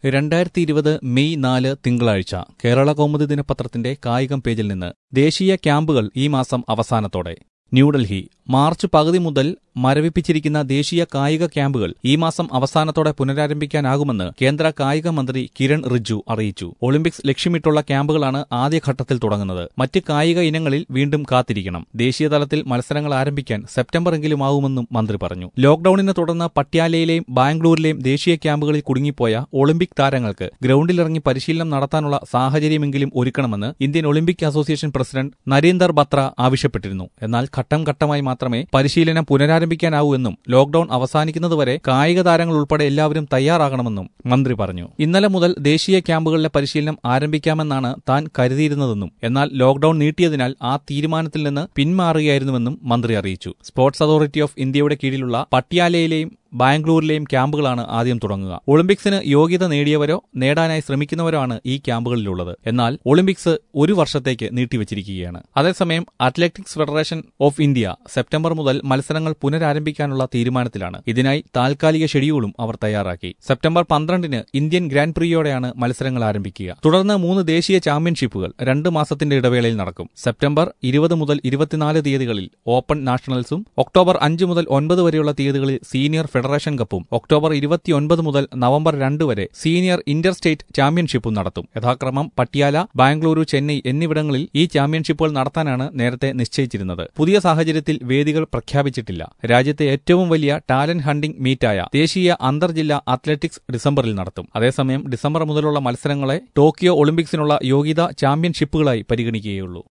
രണ്ടായിരത്തി ഇരുപത് മെയ് നാല് തിങ്കളാഴ്ച കേരള കൗമുദി ദിനപത്രത്തിന്റെ കായികം പേജിൽ നിന്ന് ദേശീയ ക്യാമ്പുകൾ ഈ മാസം അവസാനത്തോടെ ന്യൂഡൽഹി മാർച്ച് പകുതി മുതൽ മരവിപ്പിച്ചിരിക്കുന്ന ദേശീയ കായിക ക്യാമ്പുകൾ ഈ മാസം അവസാനത്തോടെ പുനരാരംഭിക്കാനാകുമെന്ന് കേന്ദ്ര കായിക മന്ത്രി കിരൺ റിജ്ജു അറിയിച്ചു ഒളിമ്പിക്സ് ലക്ഷ്യമിട്ടുള്ള ക്യാമ്പുകളാണ് ആദ്യഘട്ടത്തിൽ തുടങ്ങുന്നത് മറ്റ് കായിക ഇനങ്ങളിൽ വീണ്ടും കാത്തിരിക്കണം ദേശീയ തലത്തിൽ മത്സരങ്ങൾ ആരംഭിക്കാൻ സെപ്റ്റംബറെങ്കിലും ആവുമെന്നും മന്ത്രി പറഞ്ഞു ലോക്ഡൌണിനെ തുടർന്ന് പട്യാലയിലെയും ബാംഗ്ലൂരിലെയും ദേശീയ ക്യാമ്പുകളിൽ കുടുങ്ങിപ്പോയ ഒളിമ്പിക് താരങ്ങൾക്ക് ഗ്രൌണ്ടിലിറങ്ങി പരിശീലനം നടത്താനുള്ള സാഹചര്യമെങ്കിലും ഒരുക്കണമെന്ന് Indian Olympic Association President Narinder Batra ആവശ്യപ്പെട്ടിരുന്നു എന്നാൽ ഘട്ടം ഘട്ടമായി മാത്രമേ പരിശീലനം പുനരാരംഭിക്കാനാവൂ എന്നും ലോക്ഡൌൺ അവസാനിക്കുന്നതുവരെ കായിക താരങ്ങൾ ഉൾപ്പെടെ എല്ലാവരും തയ്യാറാകണമെന്നും മന്ത്രി പറഞ്ഞു ഇന്നലെ മുതൽ ദേശീയ ക്യാമ്പുകളിലെ പരിശീലനം ആരംഭിക്കാമെന്നാണ് താൻ കരുതിയിരുന്നതെന്നും എന്നാൽ ലോക്ഡൌൺ നീട്ടിയതിനാൽ ആ തീരുമാനത്തിൽ നിന്ന് പിന്മാറുകയായിരുന്നുവെന്നും മന്ത്രി അറിയിച്ചു സ്പോർട്സ് അതോറിറ്റി ഓഫ് ഇന്ത്യയുടെ കീഴിലുള്ള പട്യാലയിലെയും ബാംഗ്ലൂരിലെയും ക്യാമ്പുകളാണ് ആദ്യം തുടങ്ങുക ഒളിമ്പിക്സിന് യോഗ്യത നേടിയവരോ നേടാനായി ശ്രമിക്കുന്നവരോ ആണ് ഈ ക്യാമ്പുകളിലുള്ളത് എന്നാൽ ഒളിമ്പിക്സ് ഒരു വർഷത്തേക്ക് നീട്ടിവച്ചിരിക്കുകയാണ് അതേസമയം athletics federation of India September മുതൽ മത്സരങ്ങൾ പുനരാരംഭിക്കാനുള്ള തീരുമാനത്തിലാണ് ഇതിനായി താൽക്കാലിക ഷെഡ്യൂളും അവർ തയ്യാറാക്കി സെപ്റ്റംബർ പന്ത്രണ്ടിന് ഇന്ത്യൻ ഗ്രാൻഡ് പ്രിയോടെയാണ് മത്സരങ്ങൾ ആരംഭിക്കുക തുടർന്ന് മൂന്ന് ദേശീയ ചാമ്പ്യൻഷിപ്പുകൾ രണ്ട് മാസത്തിന്റെ ഇടവേളയിൽ നടക്കും സെപ്റ്റംബർ ഇരുപത് മുതൽ ഇരുപത്തിനാല് തീയതികളിൽ ഓപ്പൺ നാഷണൽസും ഒക്ടോബർ അഞ്ച് മുതൽ ഒൻപത് വരെയുള്ള തീയതികളിൽ സീനിയർ ഫെഡറേഷൻ കപ്പും ഒക്ടോബർ ഇരുപത്തിയൊൻപത് മുതൽ നവംബർ രണ്ട് വരെ സീനിയർ ഇന്റർ സ്റ്റേറ്റ് ചാമ്പ്യൻഷിപ്പും നടത്തും യഥാക്രമം പട്യാല ബാംഗ്ലൂരു ചെന്നൈ എന്നിവിടങ്ങളിൽ ഈ ചാമ്പ്യൻഷിപ്പുകൾ നടത്താനാണ് നേരത്തെ നിശ്ചയിച്ചിരുന്നത് പുതിയ സാഹചര്യത്തിൽ വേദികൾ പ്രഖ്യാപിച്ചിട്ടില്ല രാജ്യത്തെ ഏറ്റവും വലിയ ടാലന്റ് ഹണ്ടിംഗ് മീറ്റായ ദേശീയ അന്തർജില്ലാ അത്ലറ്റിക്സ് ഡിസംബറിൽ നടത്തും അതേസമയം ഡിസംബർ മുതലുള്ള മത്സരങ്ങളെ ടോക്കിയോ ഒളിമ്പിക്സിനുള്ള യോഗ്യതാ ചാമ്പ്യൻഷിപ്പുകളായി പരിഗണിക്കുകയുള്ളൂ